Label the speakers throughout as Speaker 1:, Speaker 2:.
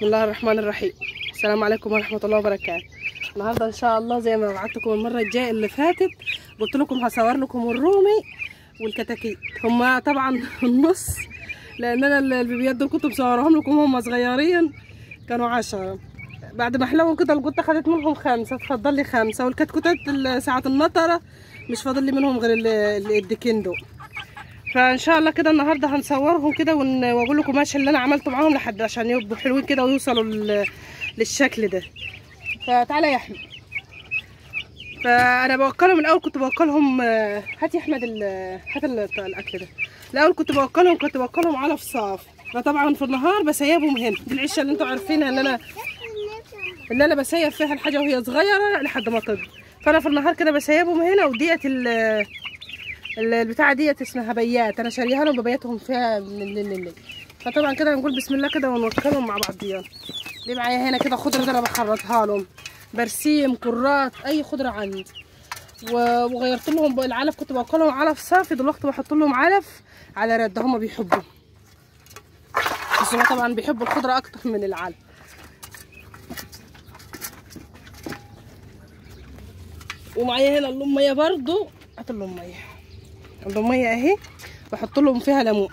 Speaker 1: بسم الله الرحمن الرحيم السلام عليكم ورحمة الله وبركاته النهارده ان شاء الله زي ما وعدتكم المرة الجاية اللي فاتت قلت لكم هصور لكم الرومي والكتاكيت هما طبعا النص لان انا البيبيات دول كنت مصورهم لكم هما صغيرين كانوا عشرة بعد ما حلوهم كده القطة خدت منهم خمسة اتفضل لي خمسة والكتكوتات ساعة النطرة مش فاضل لي منهم غير ال- ال- الديكين دول فان شاء الله كده النهارده هنصورهم كده ون- واقول لكم ماشي اللي انا عملته معاهم لحد عشان يبقوا حلوين كده ويوصلوا لل- للشكل ده فتعالى يا احمد فانا بوكلهم الاول كنت بوكلهم آه، هات يا احمد ال- هات ال- الاكل ده الاول كنت بوكلهم كنت بوكلهم على فصاف فطبعا في النهار بسيبهم هنا دي العشه اللي انتوا عارفينها ان انا اللي انا بسيب فيها الحاجه وهي صغيره لحد ما تكبر فانا في النهار كده بسيبهم هنا وديت ال ال- البتاعه ديت اسمها بيات انا شاريها لهم ببياتهم فيها من الليل لليل فطبعا كده نقول بسم الله كده ونوكلهم مع بعضيان دي معايا هنا كده خضره ده انا بخرطها لهم برسيم كرات اي خضره عندي و- وغيرت لهم بقى العلف كنت باكلهم علف صافي دلوقتي بحط لهم علف على رد هم بيحبوا بس هم طبعا بيحبوا الخضره اكتر من العلف ومعايا هنا اللمية برضو هات اللمية اللمية اهي بحط لهم فيها ليمون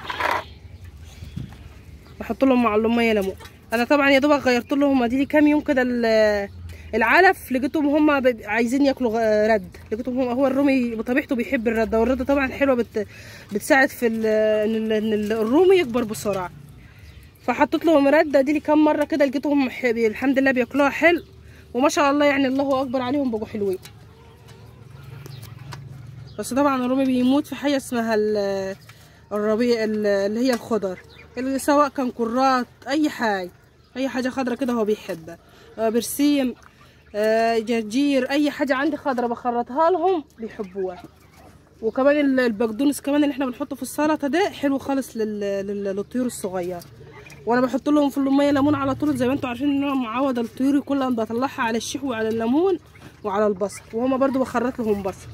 Speaker 1: بحط لهم مع اللمية ليمون انا طبعا يا دوبك غيرت لهم اديلي كام يوم كده ال- العلف لقيتهم هم ب- عايزين ياكلوا غ- رد لقيتهم هم هو الرومي بطبيعته بيحب الرد والرد طبعا حلوه بت بتساعد في ال- ان ال- إن ال- الرومي يكبر بسرعه فحطيت لهم رده دي كام مره كده لقيتهم ح- الحمد لله بياكلوها حلو وما شاء الله يعني الله اكبر عليهم بقوا حلوين بس طبعا الرومي بيموت في حاجه اسمها ال- الربيع ال- اللي هي الخضر اللي سواء كان كرات اي حاجه اي حاجه خضرة كده هو بيحبها آه، برسيم آه، جرجير اي حاجه عندي خضرة بخرطها لهم بيحبوها وكمان ال- البقدونس كمان اللي احنا بنحطه في السلطه ده حلو خالص لل... لل... للطيور الصغيره وانا بحط لهم في اللميه ليمون على طول زي ما انتم عارفين ان انا معوده الطيور كلها بطلعها على الشحو وعلى الليمون وعلى البصل وهما برضو بخرط لهم بصل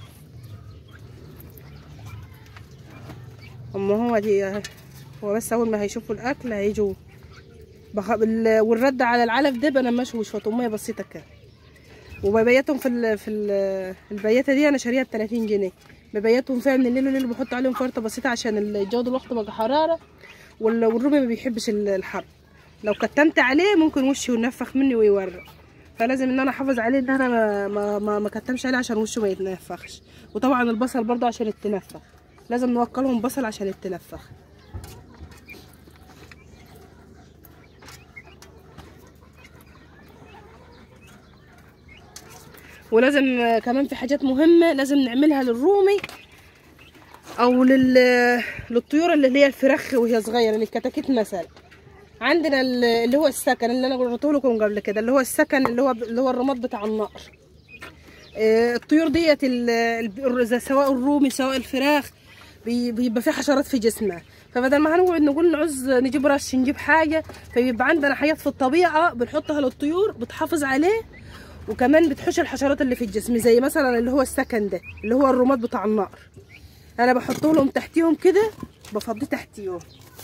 Speaker 1: اما هو دي هو بس اول ما هيشوفوا الاكل هيجوا بخ... بال... والرد على العلف ده بنمشه شويه ميه بسيطه كده وببيتهم في ال... في ال... البياته دي انا شاريها ب 30 جنيه ببيتهم فيها من الليل والليل بحط عليهم فرطه بسيطه عشان الجو دلوقتي بقى حراره وال... والرومي ما بيحبش ال- الحر لو كتمت عليه ممكن وشه ينفخ مني ويورق فلازم ان انا احافظ عليه ان انا ما ما ما, ما كتمش عليه عشان وشه ما يتنفخش وطبعا البصل برضه عشان يتنفخ لازم نوكلهم بصل عشان يتنفخ ولازم آه، كمان في حاجات مهمة لازم نعملها للرومي او لل للطيور اللي هي الفراخ وهي صغيرة للكتاكيت مثلا عندنا ال- اللي هو السكن اللي انا قلته لكم قبل كده اللي هو السكن اللي هو اللي هو الرماد بتاع النار آه، الطيور ديت ال- ال- زي سواء الرومي سواء الفراخ بي- بيبقى في حشرات في جسمها فبدل ما هنقعد نقول نعوز نجيب رش نجيب حاجه فبيبقى عندنا حاجات في الطبيعه بنحطها للطيور بتحافظ عليه وكمان بتحوش الحشرات اللي في الجسم زي مثلا اللي هو السكن ده اللي هو الرماد بتاع النار انا بحطه لهم تحتيهم كده بفضيه تحتيهم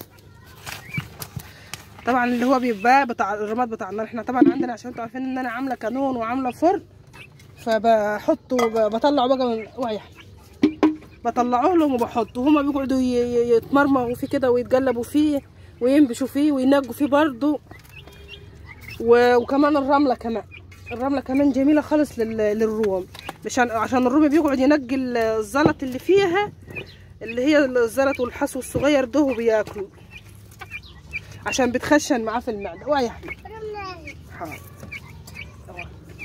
Speaker 1: طبعا اللي هو بيبقى بتاع الرماد بتاع النار احنا طبعا عندنا عشان انتوا عارفين ان انا عامله كانون وعامله فرن فبحطه ب- بطلعه بقى من وعي بطلعه لهم وبحطه هما بيقعدوا ي- ي- يتمرمغوا فيه كده ويتقلبوا فيه وينبشوا فيه وينقوا فيه برضه و- وكمان الرمله كمان الرمله كمان جميله خالص لل- للروم عشان عشان الروم بيقعد ينقي ال- الزلط اللي فيها اللي هي الزلط والحصو الصغير ده وبياكله عشان بتخشن معاه في المعده ويا احمد حاضر أهو.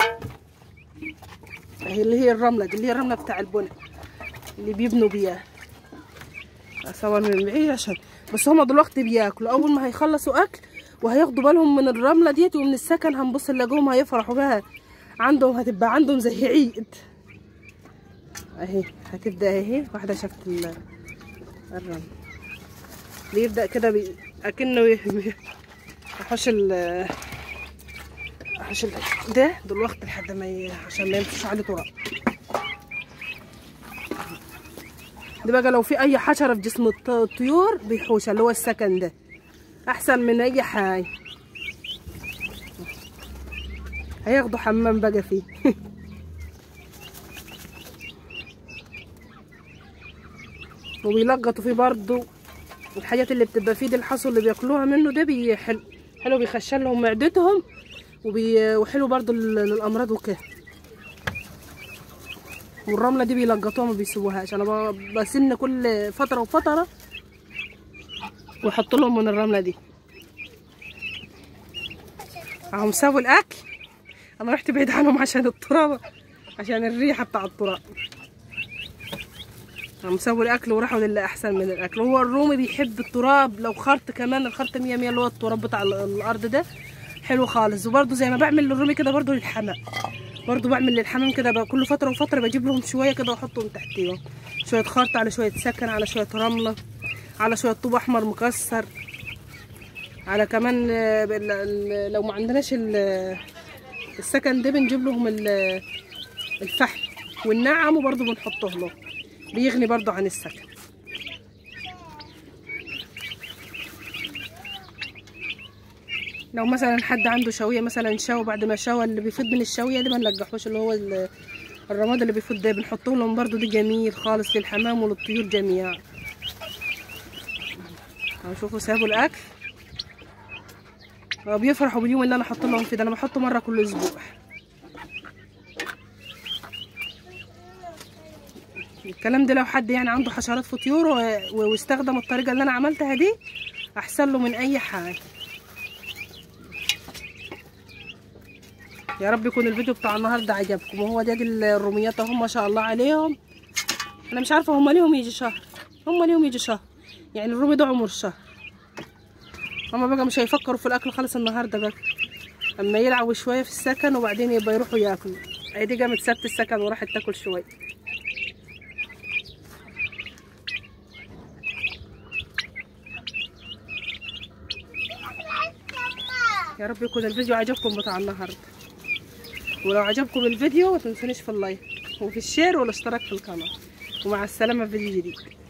Speaker 1: هي اللي هي الرمله دي اللي هي الرمله بتاع البنى اللي بيبنوا بيها اصور من بعيد عشان بس هما دلوقتي بياكلوا اول ما هيخلصوا اكل وهياخدوا بالهم من الرمله ديت ومن السكن هنبص نلاقيهم هيفرحوا بها عندهم هتبقى عندهم زي عيد اهي هتبدا اهي واحده شافت ال- الرمل بيبدا كده بي... اكنه ي- يحوش ال يحوش ال... ده دلوقتي لحد ما ي... عشان ما يمشيش عليه تراب ده بقى لو في اي حشره في جسم الط- الطيور بيحوشها اللي هو السكن ده احسن من اي حاجه هياخدوا حمام بقى فيه وبيلقطوا فيه برضو الحاجات اللي بتبقى فيه دي الحصو اللي بياكلوها منه ده بيحل حلو بيخشن لهم معدتهم وبي... وحلو برضو لل- للامراض وكده والرمله دي بيلقطوها ما بيسووهاش انا ب- بسن كل فتره وفتره واحط لهم من الرمله دي هم سابوا الاكل انا رحت بعيد عنهم عشان التراب عشان الريحه بتاع التراب هم سابوا الاكل وراحوا للي احسن من الاكل هو الرومي بيحب التراب لو خرط كمان الخرط مية مية اللي هو التراب بتاع ال- الارض ده حلو خالص وبرده زي ما بعمل للرومي كده برده للحمام برضو بعمل للحمام كده بقى كل فتره وفتره بجيب لهم شويه كده واحطهم تحتيهم شويه خرط على شويه سكن على شويه رمله على شويه طوب احمر مكسر على كمان آه، بال- ال- لو ما عندناش ال- السكن ده بنجيب لهم ال- الفحم والنعم وبرضه بنحطه له بيغني برضه عن السكن لو مثلا حد عنده شويه مثلا شوى بعد ما شوى اللي بيفيض من الشويه ده ما نلقحوش اللي هو ال- الرماد اللي بيفيض ده بنحطه لهم برضه ده جميل خالص للحمام وللطيور جميعا شوفوا سابوا الاكل هو بيفرحوا باليوم اللي انا احط لهم فيه ده انا بحطه مره كل اسبوع الكلام ده لو حد يعني عنده حشرات في طيوره و- واستخدم الطريقه اللي انا عملتها دي احسن له من اي حاجه يا رب يكون الفيديو بتاع النهارده عجبكم وهو ده دي الروميات اهم ما شاء الله عليهم انا مش عارفه هم ليهم يجي شهر هم ليهم يجي شهر يعني الرومي ده عمر شهر هما بقى مش هيفكروا في الاكل خالص النهارده بقى اما يلعبوا شويه في السكن وبعدين يبقى يروحوا ياكلوا ايدي قامت سابت السكن وراحت تاكل شويه يا رب يكون الفيديو عجبكم بتاع النهارده ولو عجبكم الفيديو ما تنسونيش في اللايك وفي الشير والاشتراك في القناه ومع السلامه في فيديو جديد